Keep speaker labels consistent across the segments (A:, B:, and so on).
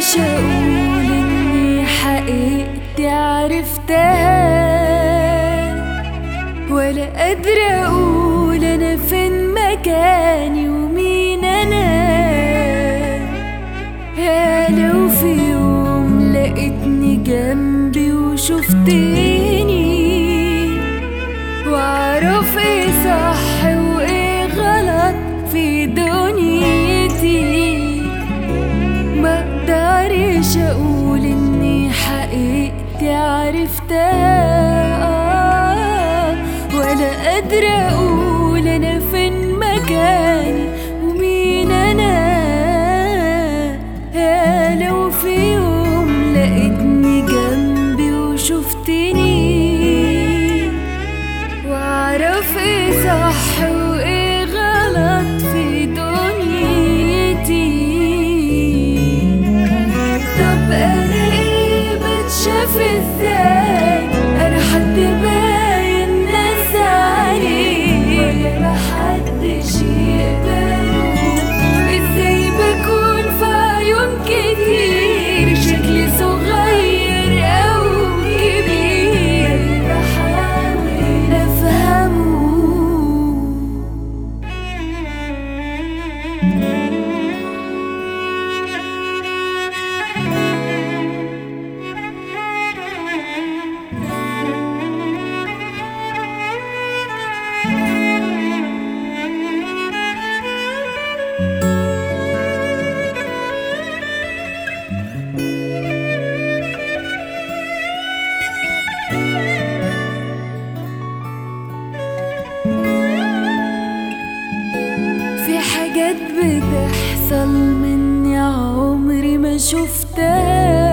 A: مقدرش اقول اني حقيقتي عرفتها ولا قادرة اقول انا فين مكاني ومين انا يا لو في يوم لقيتني جنبي وشفتني واعرف ايه صح وايه غلط في دنيتي ما اقدرش اقول اني حقيقتي عرفتها ولا قادرة اقول انا فين مكاني ومين انا يا لو في يوم لقيتني جنبي وشفتني واعرف ايه صح وايه غلط في دنيتي طب انا ايه بتشاف ازاي انا حد باين ناس عليه ولا محدش يقبله ازاي بكون في عيون كتير شكلي صغير او كبير بحاول افهمه في حاجات بتحصل مني عمري ما شفتها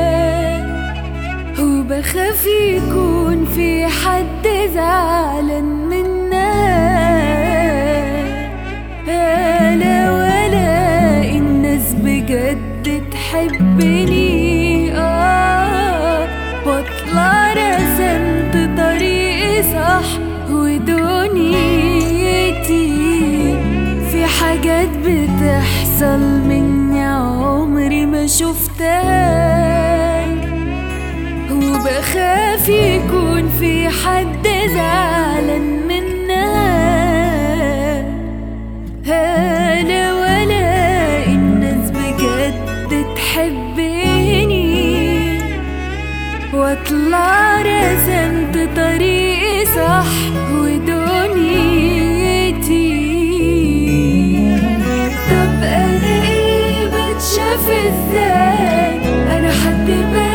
A: وبخاف يكون في حد زعلان منها انا ولا الناس بجد تحبني اه واطلع رسمت طريقي صح ودنيتي في حاجات بتحصل مني عمري ما شفتها وبخاف يكون في حد زعلان منها انا ولا الناس بجد تحبني واطلع رسمت طريقي صح ودنيتي طب انا ايه بتشاف ازاي انا حد باين